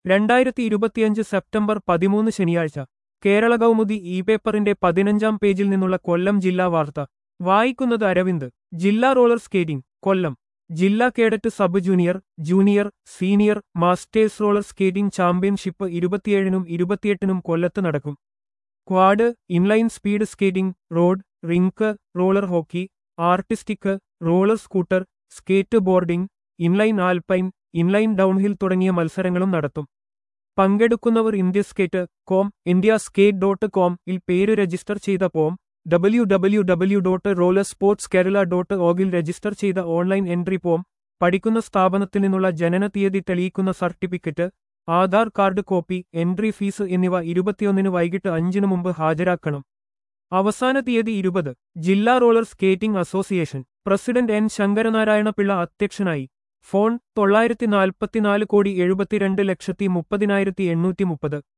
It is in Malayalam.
രണ്ടായിരത്തി ഇരുപത്തിയഞ്ച് സെപ്റ്റംബർ പതിമൂന്ന് ശനിയാഴ്ച കേരള കൗമുദി ഇ പേപ്പറിന്റെ പതിനഞ്ചാം പേജിൽ നിന്നുള്ള കൊല്ലം ജില്ലാ വാർത്ത വായിക്കുന്നത് അരവിന്ദ് ജില്ലാ റോളർ സ്കേറ്റിംഗ് കൊല്ലം ജില്ലാ cadet sub junior junior senior masters roller skating championship ഇരുപത്തിയേഴിനും ഇരുപത്തിയെട്ടിനും കൊല്ലത്ത് നടക്കും quad inline speed skating road rink roller hockey artistic roller scooter skate boarding inline alpine inline downhill തുടങ്ങിയ മത്സരങ്ങളും നടത്തും പങ്കെടുക്കുന്നവർ India skate com India skate dot com ഇൽ പേര് രജിസ്റ്റർ ചെയ്ത form W W W dot roller sports Kerala dot ഓഗിൽ രജിസ്റ്റർ ചെയ്ത ഓൺലൈൻ എൻട്രി പോം പഠിക്കുന്ന സ്ഥാപനത്തിൽ നിന്നുള്ള ജനന തീയതി തെളിയിക്കുന്ന certificate Aadhaar card copy entry fees എന്നിവ ഇരുപത്തിയൊന്നിന് വൈകിട്ട് അഞ്ചിനു മുമ്പ് ഹാജരാക്കണം അവസാന തീയതി ഇരുപത് ജില്ലാ roller skating association president N Sankaranarayana Pillai അധ്യക്ഷനായി ഫോൺ തൊള്ളായിരത്തി നാൽപ്പത്തിനാല് കോടി എഴുപത്തിരണ്ട് ലക്ഷത്തി മുപ്പതിനായിരത്തി എണ്ണൂറ്റി മുപ്പത്